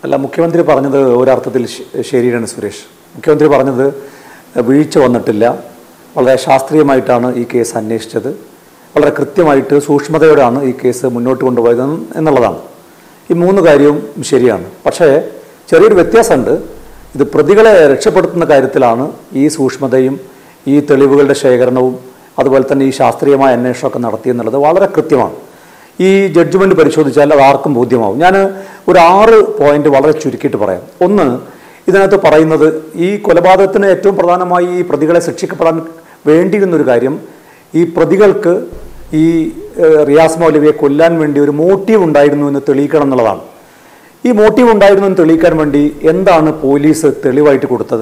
അല്ല മുഖ്യമന്ത്രി പറഞ്ഞത് ഒരർത്ഥത്തിൽ ശ- ശരിയാണ് സുരേഷ് മുഖ്യമന്ത്രി പറഞ്ഞത് വീഴ്ച വന്നിട്ടില്ല വളരെ ശാസ്ത്രീയമായിട്ടാണ് ഈ കേസ് അന്വേഷിച്ചത് വളരെ കൃത്യമായിട്ട് സൂക്ഷ്മതയോടെയാണ് ഈ കേസ് മുന്നോട്ട് കൊണ്ടുപോയത് എന്നുള്ളതാണ് ഈ മൂന്ന് കാര്യവും ശരിയാണ് പക്ഷേ ചെറിയൊരു വ്യത്യാസമുണ്ട് ഇത് പ്രതികളെ രക്ഷപ്പെടുത്തുന്ന കാര്യത്തിലാണ് ഈ സൂക്ഷ്മതയും ഈ തെളിവുകളുടെ ശേഖരണവും അതുപോലെ തന്നെ ഈ ശാസ്ത്രീയമായ അന്വേഷണമൊക്കെ നടത്തിയെന്നുള്ളത് വളരെ കൃത്യമാണ് ഈ ജഡ്ജ്മെന്റ് പരിശോധിച്ചാൽ അത് ആർക്കും ബോധ്യമാവും ഞാൻ ഒരു ആറ് പോയിന്റ് വളരെ ചുരുക്കിയിട്ട് പറയാം ഒന്ന് ഇതിനകത്ത് പറയുന്നത് ഈ കൊലപാതകത്തിന് ഏറ്റവും പ്രധാനമായി ഈ പ്രതികളെ ശിക്ഷിക്കപ്പെടാൻ വേണ്ടിയിരുന്നൊരു കാര്യം ഈ പ്രതികൾക്ക് ഈ ഏഹ്, റിയാസ് മൗലവിയെ കൊല്ലാൻ വേണ്ടി ഒരു മോട്ടീവ് ഉണ്ടായിരുന്നു എന്ന് തെളിയിക്കണം എന്നുള്ളതാണ് ഈ മോട്ടീവ് ഉണ്ടായിരുന്നു എന്ന് തെളിയിക്കാൻ വേണ്ടി എന്താണ് പോലീസ് തെളിവായിട്ട് കൊടുത്തത്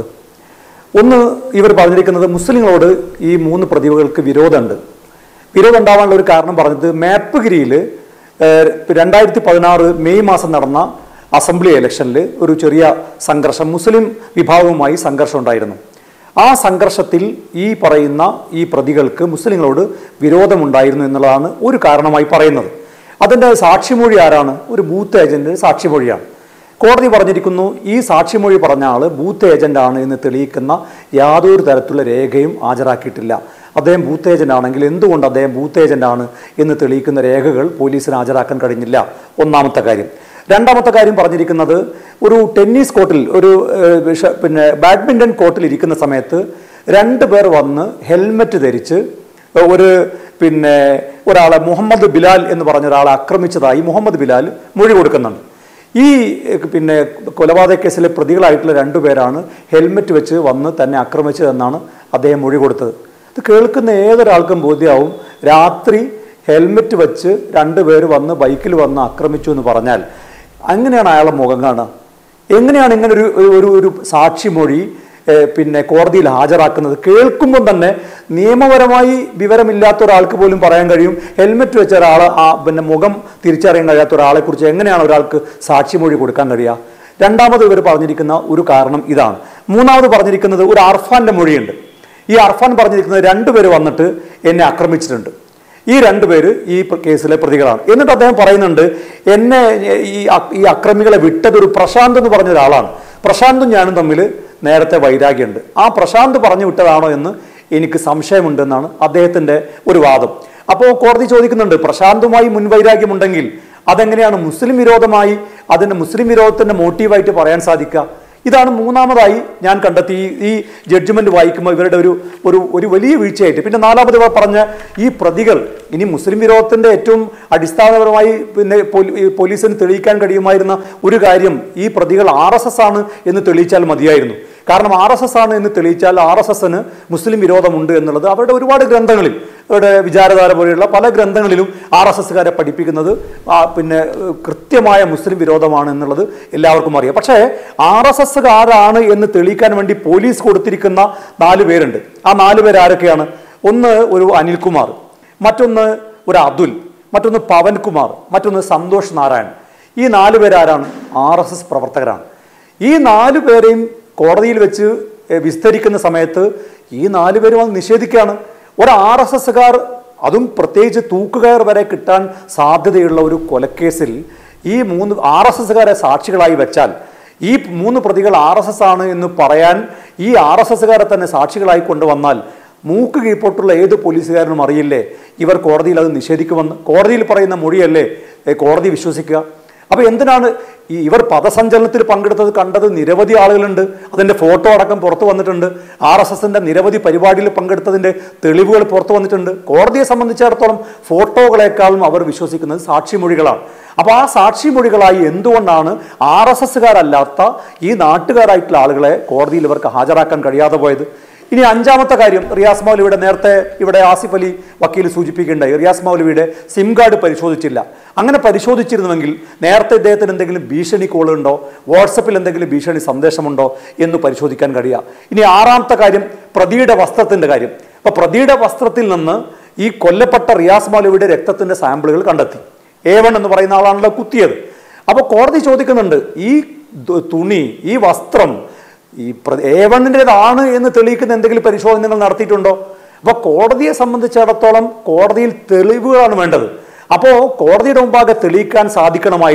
ഒന്ന് ഇവർ പറഞ്ഞിരിക്കുന്നത് മുസ്ലിങ്ങളോട് ഈ മൂന്ന് പ്രതികൾക്ക് വിരോധമുണ്ട് വിരോധം ഉണ്ടാവാനുള്ള ഒരു കാരണം പറഞ്ഞത് മാപ്പുഗിരിയിൽ രണ്ടായിരത്തി പതിനാറ് മെയ് മാസം നടന്ന അസംബ്ലി ഇലക്ഷനിൽ ഒരു ചെറിയ സംഘർഷം മുസ്ലിം വിഭാഗവുമായി സംഘർഷം ഉണ്ടായിരുന്നു ആ സംഘർഷത്തിൽ ഈ പറയുന്ന ഈ പ്രതികൾക്ക് മുസ്ലിങ്ങളോട് വിരോധമുണ്ടായിരുന്നു എന്നുള്ളതാണ് ഒരു കാരണമായി പറയുന്നത് അതിൻ്റെ സാക്ഷിമൊഴി ആരാണ് ഒരു ബൂത്ത് ഏജന്റ് സാക്ഷിമൊഴിയാണ് കോടതി പറഞ്ഞിരിക്കുന്നു ഈ സാക്ഷിമൊഴി പറഞ്ഞ ആള് ബൂത്ത് ഏജന്റ് ആണ് എന്ന് തെളിയിക്കുന്ന യാതൊരു തരത്തിലുള്ള രേഖയും ഹാജരാക്കിയിട്ടില്ല അദ്ദേഹം ബൂത്ത് ഏജന്റ് ആണെങ്കിൽ എന്തുകൊണ്ട് അദ്ദേഹം ബൂത്ത് ഏജന്റ് ആണ് എന്ന് തെളിയിക്കുന്ന രേഖകൾ പോലീസിന് ഹാജരാക്കാൻ കഴിഞ്ഞില്ല ഒന്നാമത്തെ കാര്യം രണ്ടാമത്തെ കാര്യം പറഞ്ഞിരിക്കുന്നത് ഒരു ടെന്നീസ് കോർട്ടിൽ ഒരു ഏഹ്, വിഷ- പിന്നെ ബാഡ്മിൻ്റൺ കോർട്ടിൽ ഇരിക്കുന്ന സമയത്ത് രണ്ട് പേർ വന്ന് ഹെൽമെറ്റ് ധരിച്ച് ഒരു പിന്നെ ഒരാളെ മുഹമ്മദ് ബിലാൽ എന്ന് പറഞ്ഞ ഒരാളെ ആക്രമിച്ചതായി മുഹമ്മദ് ബിലാൽ മൊഴി കൊടുക്കുന്നുണ്ട് ഈ എഹ്, പിന്നെ കൊലപാതക കേസിലെ പ്രതികളായിട്ടുള്ള രണ്ടുപേരാണ് ഹെൽമെറ്റ് വെച്ച് വന്ന് തന്നെ ആക്രമിച്ചതെന്നാണ് അദ്ദേഹം മൊഴി കൊടുത്തത് ഇത് കേൾക്കുന്ന ഏതൊരാൾക്കും ബോധ്യമാവും രാത്രി ഹെൽമെറ്റ് വെച്ച് രണ്ടുപേര് വന്ന് ബൈക്കിൽ വന്ന് ആക്രമിച്ചു എന്ന് പറഞ്ഞാൽ അങ്ങനെയാണ് അയാളെ മുഖം കാണുക എങ്ങനെയാണ് ഇങ്ങനെ ഒരു ഒരു ഒരു സാക്ഷിമൊഴി ഏഹ്, പിന്നെ കോടതിയിൽ ഹാജരാക്കുന്നത് കേൾക്കുമ്പോൾ തന്നെ നിയമപരമായി വിവരമില്ലാത്ത ഒരാൾക്ക് പോലും പറയാൻ കഴിയും ഹെൽമെറ്റ് വെച്ച ഒരാളെ ആ പിന്നെ മുഖം തിരിച്ചറിയാൻ കഴിയാത്ത ഒരാളെ കുറിച്ച് എങ്ങനെയാണ് ഒരാൾക്ക് സാക്ഷിമൊഴി കൊടുക്കാൻ കഴിയുക രണ്ടാമത് ഇവർ പറഞ്ഞിരിക്കുന്ന ഒരു കാരണം ഇതാണ് മൂന്നാമത് പറഞ്ഞിരിക്കുന്നത് ഒരു അർഫാന്റെ മൊഴിയുണ്ട് ഈ അർഫാൻ പറഞ്ഞിരിക്കുന്നത് രണ്ടുപേര് വന്നിട്ട് എന്നെ ആക്രമിച്ചിട്ടുണ്ട് ഈ രണ്ടുപേര് ഈ പ്ര- കേസിലെ പ്രതികളാണ് എന്നിട്ട് അദ്ദേഹം പറയുന്നുണ്ട് എന്നെ ഈ അ- ഈ അക്രമികളെ വിട്ടത് ഒരു പ്രശാന്ത് എന്ന് പറഞ്ഞ ഒരാളാണ് പ്രശാന്തും ഞാനും തമ്മിൽ നേരത്തെ വൈരാഗ്യമുണ്ട് ആ പ്രശാന്ത് പറഞ്ഞു വിട്ടതാണോ എന്ന് എനിക്ക് സംശയമുണ്ടെന്നാണ് അദ്ദേഹത്തിന്റെ ഒരു വാദം അപ്പോൾ കോടതി ചോദിക്കുന്നുണ്ട് പ്രശാന്തുമായി മുൻവൈരാഗ്യമുണ്ടെങ്കിൽ അതെങ്ങനെയാണ് മുസ്ലിം വിരോധമായി അതിന്റെ മുസ്ലിം വിരോധത്തിന്റെ മോട്ടീവായിട്ട് പറയാൻ സാധിക്കുക ഇതാണ് മൂന്നാമതായി ഞാൻ കണ്ടെത്തി ഈ- ഈ ജഡ്ജ്മെന്റ് വായിക്കുമ്പോൾ ഇവരുടെ ഒരു ഒരു ഒരു വലിയ വീഴ്ചയായിട്ട് പിന്നെ നാലാമത് ഇവർ പറഞ്ഞ ഈ പ്രതികൾ ഇനി മുസ്ലിം വിരോധത്തിന്റെ ഏറ്റവും അടിസ്ഥാനപരമായി പിന്നെ പോലീ- ഈ പോലീസിന് തെളിയിക്കാൻ കഴിയുമായിരുന്ന ഒരു കാര്യം ഈ പ്രതികൾ ആർ എസ് എസ് ആണ് എന്ന് തെളിയിച്ചാൽ മതിയായിരുന്നു കാരണം ആർ എസ് എസ് ആണ് എന്ന് തെളിയിച്ചാൽ ആർ എസ് എസിന് മുസ്ലിം വിരോധമുണ്ട് എന്നുള്ളത് അവരുടെ ഒരുപാട് ഗ്രന്ഥങ്ങളിൽ അവരുടെ വിചാരധാര പോലെയുള്ള പല ഗ്രന്ഥങ്ങളിലും ആർ എസ് എസ്സുകാരെ പഠിപ്പിക്കുന്നത് ആ, പിന്നെ ഏഹ്, കൃത്യമായ മുസ്ലിം വിരോധമാണ് എന്നുള്ളത് എല്ലാവർക്കും അറിയാം പക്ഷേ ആർ എസ് എസ്സുകാരാണ് എന്ന് തെളിയിക്കാൻ വേണ്ടി പോലീസ് കൊടുത്തിരിക്കുന്ന നാല് പേരുണ്ട് ആ നാല് പേര് ആരൊക്കെയാണ് ഒന്ന് ഒരു അനിൽകുമാർ മറ്റൊന്ന് ഒരു അതുൽ മറ്റൊന്ന് പവൻകുമാർ മറ്റൊന്ന് സന്തോഷ് നാരായൺ ഈ നാല് പേരാരാണ് ആർ എസ് എസ് പ്രവർത്തകരാണ് ഈ നാല് പേരെയും കോടതിയിൽ വെച്ച് എ, വിസ്തരിക്കുന്ന സമയത്ത് ഈ നാല് പേരും അത് നിഷേധിക്കുകയാണ് ഒരു ആർ എസ് എസ്സുകാർ അതും പ്രത്യേകിച്ച് തൂക്കുകയർ വരെ കിട്ടാൻ സാധ്യതയുള്ള ഒരു കൊലക്കേസിൽ ഈ മൂന്ന് ആർ എസ് എസ്സുകാരെ സാക്ഷികളായി വെച്ചാൽ ഈ മൂന്ന് പ്രതികൾ ആർ എസ് എസ് ആണ് എന്ന് പറയാൻ ഈ ആർ എസ് എസ്സുകാരെ തന്നെ സാക്ഷികളായി കൊണ്ടുവന്നാൽ മൂക്ക് കീഴ്പോട്ടുള്ള ഏത് പോലീസുകാരനും അറിയില്ലേ ഇവർ കോടതിയിൽ അത് നിഷേധിക്കുമെന്ന് കോടതിയിൽ പറയുന്ന മൊഴിയല്ലേ ഏ, കോടതി വിശ്വസിക്കുക അപ്പൊ എന്തിനാണ് ഈ ഇവർ പദസഞ്ചലനത്തിൽ പങ്കെടുത്തത് കണ്ടത് നിരവധി ആളുകളുണ്ട് അതിന്റെ ഫോട്ടോ അടക്കം പുറത്തു വന്നിട്ടുണ്ട് ആർ എസ് എസിന്റെ നിരവധി പരിപാടിയിൽ പങ്കെടുത്തതിന്റെ തെളിവുകൾ പുറത്തു വന്നിട്ടുണ്ട് കോടതിയെ സംബന്ധിച്ചിടത്തോളം ഫോട്ടോകളെക്കാളും അവർ വിശ്വസിക്കുന്നത് സാക്ഷിമൊഴികളാണ് അപ്പൊ ആ സാക്ഷിമൊഴികളായി എന്തുകൊണ്ടാണ് ആർ എസ് എസ്സുകാരല്ലാത്ത ഈ നാട്ടുകാരായിട്ടുള്ള ആളുകളെ കോടതിയിൽ ഇവർക്ക് ഹാജരാക്കാൻ കഴിയാതെ പോയത് ഇനി അഞ്ചാമത്തെ കാര്യം റിയാസ് മൗലവിയുടെ നേരത്തെ ഇവിടെ ആസിഫ് അലി വക്കീൽ സൂചിപ്പിക്കേണ്ടായി റിയാസ് മൗലവിയുടെ സിം കാർഡ് പരിശോധിച്ചില്ല അങ്ങനെ പരിശോധിച്ചിരുന്നുവെങ്കിൽ നേരത്തെ ഇദ്ദേഹത്തിന് എന്തെങ്കിലും ഭീഷണി കോളുണ്ടോ വാട്സപ്പിൽ എന്തെങ്കിലും ഭീഷണി സന്ദേശമുണ്ടോ എന്ന് പരിശോധിക്കാൻ കഴിയുക ഇനി ആറാമത്തെ കാര്യം പ്രതിയുടെ വസ്ത്രത്തിന്റെ കാര്യം അപ്പൊ പ്രതിയുടെ വസ്ത്രത്തിൽ നിന്ന് ഈ കൊല്ലപ്പെട്ട റിയാസ് മൗലവിയുടെ രക്തത്തിന്റെ സാമ്പിളുകൾ കണ്ടെത്തി എ വൺ എന്ന് പറയുന്ന ആളാണല്ലോ കുത്തിയത് അപ്പോൾ കോടതി ചോദിക്കുന്നുണ്ട് ഈ ദ- തുണി ഈ വസ്ത്രം ഈ ഏവണ്ണിൻ്റെതാണ് എന്ന് തെളിയിക്കുന്ന എന്തെങ്കിലും പരിശോധനകൾ നടത്തിയിട്ടുണ്ടോ അപ്പോൾ കോടതിയെ സംബന്ധിച്ചിടത്തോളം കോടതിയിൽ തെളിവുകളാണ് വേണ്ടത് അപ്പോൾ കോടതിയുടെ മുമ്പാകെ തെളിയിക്കാൻ സാധിക്കണമായിരുന്നു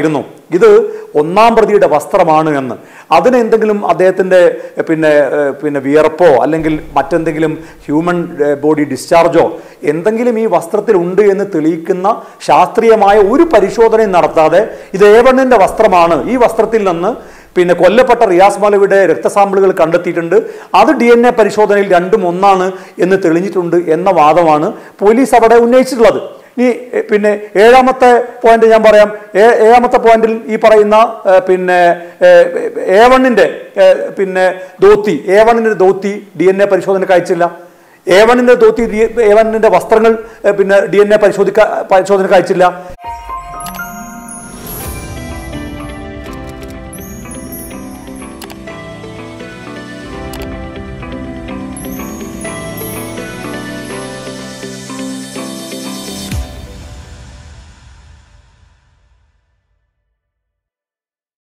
ഇത് ഒന്നാം പ്രതിയുടെ വസ്ത്രമാണ് എന്ന് അതിന് എന്തെങ്കിലും അദ്ദേഹത്തിൻ്റെ എഹ്, പിന്നെ ഏഹ്, പിന്നെ വിയർപ്പോ അല്ലെങ്കിൽ മറ്റെന്തെങ്കിലും ഹ്യൂമൻ ഏഹ്, ബോഡി ഡിസ്ചാർജോ എന്തെങ്കിലും ഈ വസ്ത്രത്തിൽ ഉണ്ട് എന്ന് തെളിയിക്കുന്ന ശാസ്ത്രീയമായ ഒരു പരിശോധനയും നടത്താതെ ഇത് ഏവണ്ണിൻ്റെ വസ്ത്രമാണ് ഈ വസ്ത്രത്തിൽ നിന്ന് പിന്നെ കൊല്ലപ്പെട്ട റിയാസ് മൗലവിയുടെ രക്തസാമ്പിളുകൾ കണ്ടെത്തിയിട്ടുണ്ട് അത് ഡി എൻ എ പരിശോധനയിൽ രണ്ടും ഒന്നാണ് എന്ന് തെളിഞ്ഞിട്ടുണ്ട് എന്ന വാദമാണ് പോലീസ് അവിടെ ഉന്നയിച്ചിട്ടുള്ളത് ഇനി എ, പിന്നെ ഏഴാമത്തെ പോയിന്റ് ഞാൻ പറയാം ഏ- ഏഴാമത്തെ പോയിന്റിൽ ഈ പറയുന്ന ഏ, പിന്നെ എ വണ്ണിന്റെ പിന്നെ ധോത്തി എ വണ്ണിന്റെ ധോത്തി ഡി എൻ എ പരിശോധനയ്ക്ക് അയച്ചില്ല എ വണ്ണിന്റെ ധോത്തി എ വണ്ണിന്റെ വസ്ത്രങ്ങൾ ഏ, പിന്നെ ഡി എൻ എ പരിശോധിക്ക പരിശോധനയ്ക്ക് അയച്ചില്ല